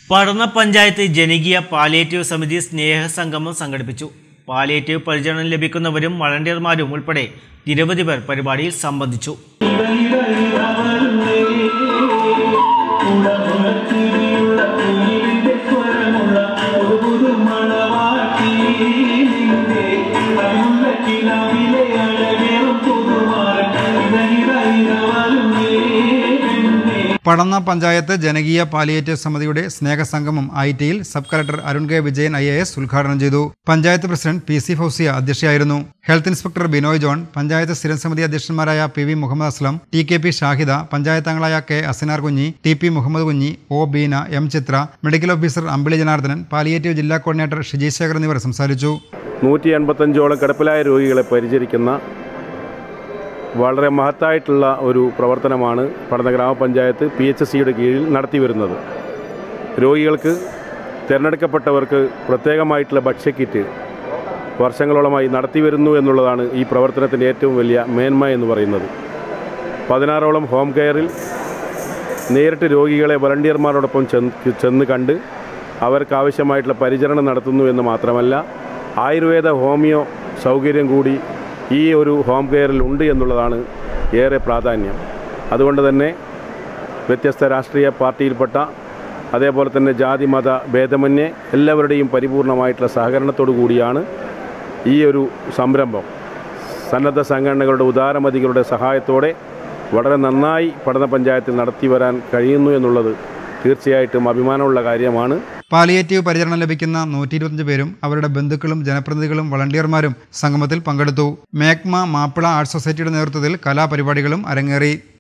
പടന്ന പഞ്ചായത്ത് ജനകീയ പാലിയേറ്റീവ് സമിതി സ്നേഹ സംഗമം സംഘടിപ്പിച്ചു പാലിയേറ്റീവ് പരിചരണം ലഭിക്കുന്നവരും വളണ്ടിയർമാരും ഉൾപ്പെടെ നിരവധി പേർ പരിപാടിയിൽ സംബന്ധിച്ചു പടന്ന പഞ്ചായത്ത് ജനകീയ പാലിയേറ്റീവ് സമിതിയുടെ സ്നേഹസംഗമം ഐ ടിയിൽ sub collector Arun K Vijayan I A S ഉദ്ഘാടനം ചെയ്തു panchayat president P C Fousiya അധ്യക്ഷയായിരുന്നു health inspector Binoy John panchayat സ്ഥിരം സമിതി അധ്യക്ഷന്മാരായ P V Muhammad Aslam T K P Shahida panchayat അംഗങ്ങളായ K Asinar Kunhi T P Muhammad Kunhi O Beena M Chithra medical officer Ambili Janardhanan palliative ജില്ലാ കോർഡിനേറ്റർ ഷിജി ശേഖർ എന്നിവർ സംസാരിച്ചു നൂറ്റി എൺപത്തഞ്ചോളം കിടപ്പിലായ രോഗികളെ പരിചരിക്കുന്ന വളരെ മഹത്തായിട്ടുള്ള ഒരു പ്രവർത്തനമാണ് പടന്ന ഗ്രാമപഞ്ചായത്ത് പി എച്ച് എസ് സിയുടെ കീഴിൽ നടത്തി വരുന്നത് രോഗികൾക്ക് തിരഞ്ഞെടുക്കപ്പെട്ടവർക്ക് പ്രത്യേകമായിട്ടുള്ള ഭക്ഷ്യക്കിറ്റ് വർഷങ്ങളോളമായി നടത്തി വരുന്നു എന്നുള്ളതാണ് ഈ പ്രവർത്തനത്തിൻ്റെ ഏറ്റവും വലിയ മേന്മ എന്ന് പറയുന്നത് പതിനാറോളം ഹോം കെയറിൽ നേരിട്ട് രോഗികളെ വളണ്ടിയർമാരോടൊപ്പം ചെന്ന് ചെന്ന് കണ്ട് അവർക്ക് ആവശ്യമായിട്ടുള്ള പരിചരണം നടത്തുന്നു എന്ന് മാത്രമല്ല ആയുർവേദ ഹോമിയോ സൗകര്യം കൂടി ഈ ഒരു ഹോം കെയറിൽ ഉണ്ട് എന്നുള്ളതാണ് ഏറെ പ്രാധാന്യം അതുകൊണ്ട് തന്നെ വ്യത്യസ്ത രാഷ്ട്രീയ പാർട്ടിയിൽപ്പെട്ട അതേപോലെ തന്നെ ജാതി മത ഭേദമന്യേ എല്ലാവരുടെയും പരിപൂർണമായിട്ടുള്ള സഹകരണത്തോടു കൂടിയാണ് ഈ ഒരു സംരംഭം സന്നദ്ധ സംഘടനകളുടെ ഉദാരമതികളുടെ സഹായത്തോടെ വളരെ നന്നായി പഠന പഞ്ചായത്തിൽ നടത്തി വരാൻ കഴിയുന്നു എന്നുള്ളത് തീർച്ചയായിട്ടും അഭിമാനമുള്ള കാര്യമാണ് പാലിയേറ്റീവ് പരിചരണം ലഭിക്കുന്ന നൂറ്റി ഇരുപത്തഞ്ച് പേരും അവരുടെ ബന്ധുക്കളും ജനപ്രതിനിധികളും വളണ്ടിയർമാരും സംഗമത്തിൽ പങ്കെടുത്തു മേക്മ മാപ്പിള ആർട്സ് സൊസൈറ്റിയുടെ നേതൃത്വത്തിൽ കലാപരിപാടികളും അരങ്ങേറി